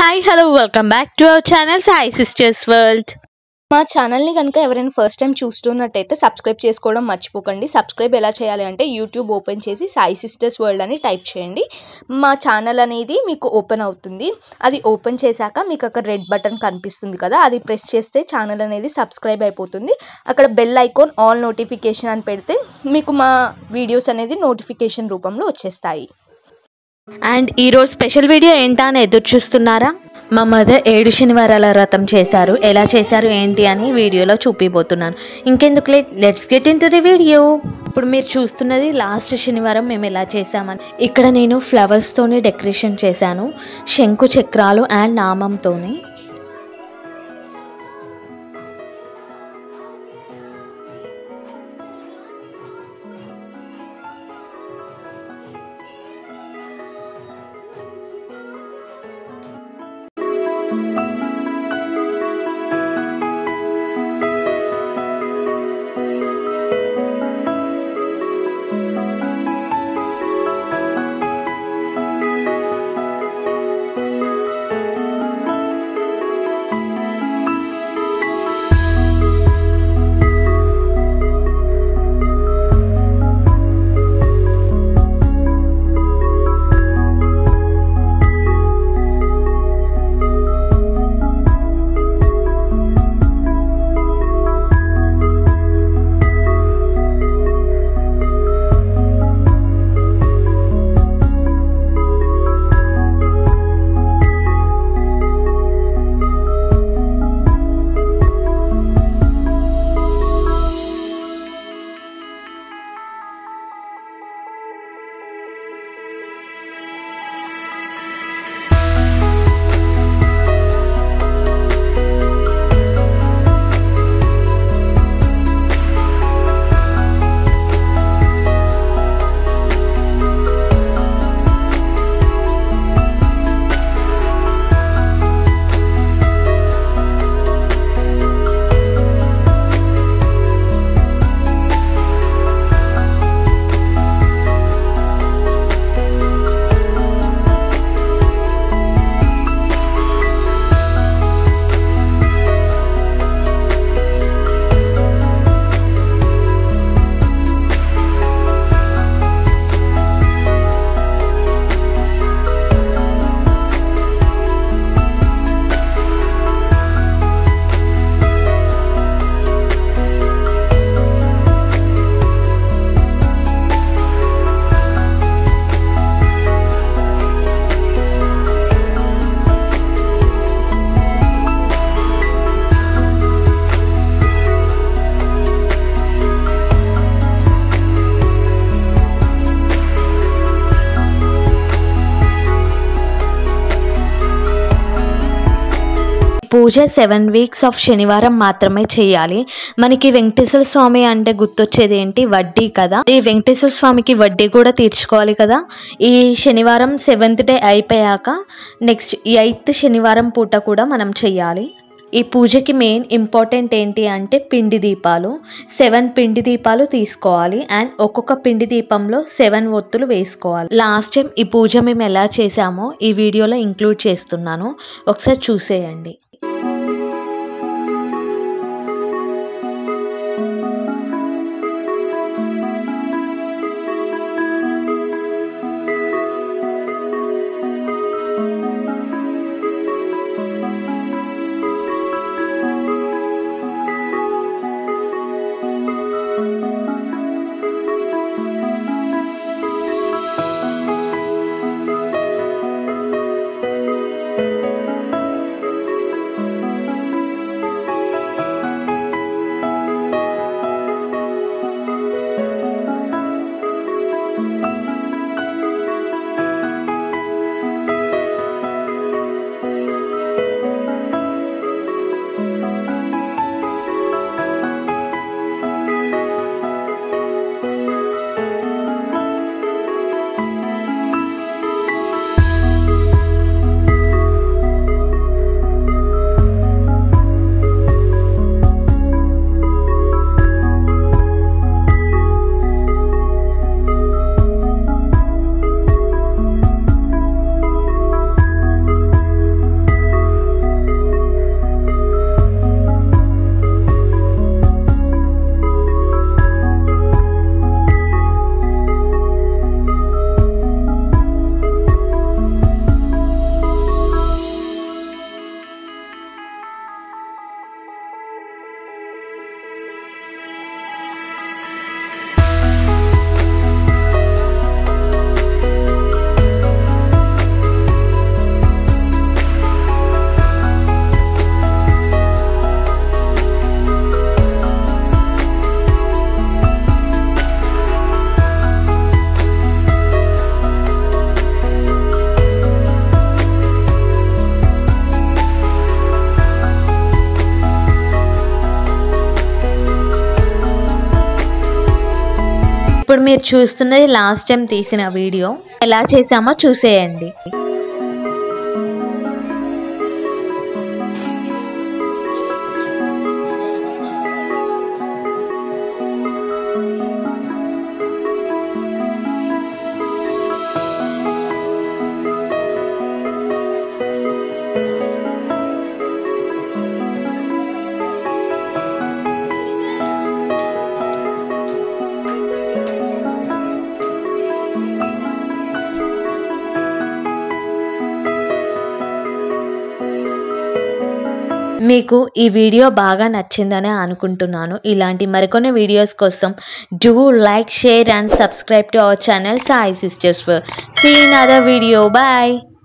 hi hello welcome back to our channel Sai sisters world మా ఛానల్ని కనుక ఎవరైనా ఫస్ట్ టైం చూస్తున్నట్టయితే సబ్స్క్రైబ్ చేసుకోవడం మర్చిపోకండి సబ్స్క్రైబ్ ఎలా చేయాలి అంటే యూట్యూబ్ ఓపెన్ చేసి సాయి సిస్టర్స్ వరల్డ్ అని టైప్ చేయండి మా ఛానల్ అనేది మీకు ఓపెన్ అవుతుంది అది ఓపెన్ చేశాక మీకు అక్కడ రెడ్ బటన్ కనిపిస్తుంది కదా అది ప్రెస్ చేస్తే ఛానల్ అనేది సబ్స్క్రైబ్ అయిపోతుంది అక్కడ బెల్ ఐకాన్ ఆల్ నోటిఫికేషన్ అని పెడితే మీకు మా వీడియోస్ అనేది నోటిఫికేషన్ రూపంలో వచ్చేస్తాయి అండ్ ఈరోజు స్పెషల్ వీడియో ఏంటా అని ఎదురు చూస్తున్నారా మా మదర్ ఏడు శనివారాల వ్రతం చేశారు ఎలా చేశారు ఏంటి అని వీడియోలో చూపిపోతున్నాను ఇంకెందుకు late let's get into the video ఇప్పుడు మీరు చూస్తున్నది లాస్ట్ శనివారం మేము ఎలా చేసామని ఇక్కడ నేను ఫ్లవర్స్తోని డెకరేషన్ చేశాను శంకు చక్రాలు అండ్ నామంతోని పూజ సెవెన్ వీక్స్ ఆఫ్ శనివారం మాత్రమే చేయాలి మనకి వెంకటేశ్వర స్వామి అంటే గుర్తొచ్చేది ఏంటి వడ్డీ కదా ఈ వెంకటేశ్వర స్వామికి వడ్డీ కూడా తీర్చుకోవాలి కదా ఈ శనివారం సెవెంత్ డే అయిపోయాక నెక్స్ట్ ఎయిత్ శనివారం పూట కూడా మనం చెయ్యాలి ఈ పూజకి మెయిన్ ఇంపార్టెంట్ ఏంటి అంటే పిండి దీపాలు సెవెన్ పిండి దీపాలు తీసుకోవాలి అండ్ ఒక్కొక్క పిండి దీపంలో సెవెన్ ఒత్తులు వేసుకోవాలి లాస్ట్ టైం ఈ పూజ మేము ఎలా చేసామో ఈ వీడియోలో ఇంక్లూడ్ చేస్తున్నాను ఒకసారి చూసేయండి ఇప్పుడు మీరు చూస్తున్నది లాస్ట్ టైం తీసిన వీడియో ఎలా చేసామో చూసేయండి మీకు ఈ వీడియో బాగా నచ్చిందని అనుకుంటున్నాను ఇలాంటి మరికొన్ని వీడియోస్ కోసం do like share and subscribe to our channel Sai sisters see in other video bye